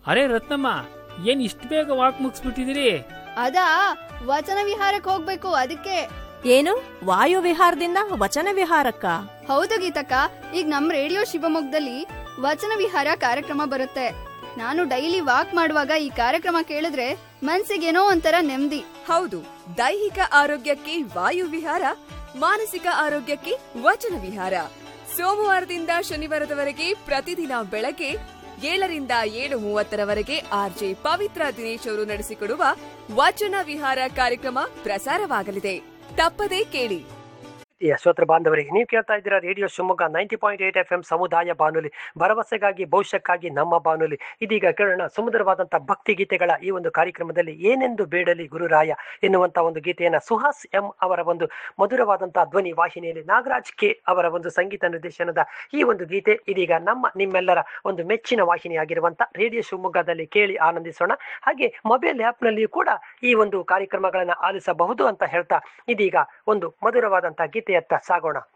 ಅರೆ ರತ್ನಮ್ಮ ಏನ್ ಇಷ್ಟು ಬೇಗ ವಾಕ್ ಮುಗಿಸ್ಬಿಟ್ಟಿದಿರಿ ಅದಾ ವಚನ ವಿಹಾರಕ್ಕೆ ಹೋಗ್ಬೇಕು ಅದಕ್ಕೆ ಏನು ವಾಯು ವಿಹಾರದಿಂದ ವಚನ ವಿಹಾರಕ್ಕ ಹೌದು ಗೀತಕ್ಕ ಈಗ ನಮ್ ರೇಡಿಯೋ ಶಿವಮೊಗ್ಗದಲ್ಲಿ ವಚನ ವಿಹಾರ ಕಾರ್ಯಕ್ರಮ ಬರುತ್ತೆ ನಾನು ಡೈಲಿ ವಾಕ್ ಮಾಡುವಾಗ ಈ ಕಾರ್ಯಕ್ರಮ ಕೇಳಿದ್ರೆ ಮನ್ಸಿಗೇನೋ ಒಂಥರ ನೆಮ್ಮದಿ ಹೌದು ದೈಹಿಕ ಆರೋಗ್ಯಕ್ಕೆ ವಾಯು ವಿಹಾರ ಮಾನಸಿಕ ಆರೋಗ್ಯಕ್ಕೆ ವಚನ ವಿಹಾರ ಸೋಮವಾರದಿಂದ ಶನಿವಾರದವರೆಗೆ ಪ್ರತಿದಿನ ಬೆಳಗ್ಗೆ ಏಳರಿಂದ ಏಳು ಮೂವತ್ತರವರೆಗೆ ಆರ್ಜೆ ಪವಿತ್ರ ದಿನೇಶ್ ಅವರು ನಡೆಸಿಕೊಡುವ ವಚನ ವಿಹಾರ ಕಾರ್ಯಕ್ರಮ ಪ್ರಸಾರವಾಗಲಿದೆ ತಪ್ಪದೇ ಕೇಳಿ ಪ್ರಿಯ ಶ್ರೋತೃ ಬಾಂಧವರಿಗೆ ನೀವು ಕೇಳ್ತಾ ಇದ್ದೀರಾ radio Shivamogga ninety point eight F M ಸಮುದಾಯ ಬಾನುಲಿ ಭರವಸೆಗಾಗಿ ಭವಿಷ್ಯಕ್ಕಾಗಿ ನಮ್ಮ ಬಾನುಲಿ ಇದೀಗ ಕೇಳೋಣ ಸುಮಧುರವಾದಂಥ ಭಕ್ತಿ ಗೀತೆಗಳ ಈ ಒಂದು ಕಾರ್ಯಕ್ರಮದಲ್ಲಿ ಏನೆಂದು ಬೇಡಲಿ ಗುರುರಾಯ ಎನ್ನುವಂಥ ಒಂದು ಗೀತೆಯನ್ನು ಸುಹಾಸ್ ಎಂ ಅವರ ಒಂದು ಮಧುರವಾದಂಥ ಧ್ವನಿ ವಾಹಿನಿಯಲ್ಲಿ ನಾಗರಾಜ್ ಕೆ ಅವರ ಒಂದು ಸಂಗೀತ ನಿರ್ದೇಶನದ ಈ ಒಂದು ಗೀತೆ ಇದೀಗ ನಮ್ಮ ನಿಮ್ಮೆಲ್ಲರ ಒಂದು ಮೆಚ್ಚಿನ ವಾಹಿನಿಯಾಗಿರುವಂಥ ರೇಡಿಯೋ ಶಿವಮೊಗ್ಗದಲ್ಲಿ ಕೇಳಿ ಆನಂದಿಸೋಣ ಹಾಗೆ ಮೊಬೈಲ್ ಆ್ಯಪ್ನಲ್ಲಿಯೂ ಕೂಡ ಈ ಒಂದು ಕಾರ್ಯಕ್ರಮಗಳನ್ನು ಆಲಿಸಬಹುದು ಅಂತ ಹೇಳ್ತಾ ಇದೀಗ ಒಂದು ಮಧುರವಾದಂಥ ಗೀತೆಯತ್ತ ಸಾಗೋಣ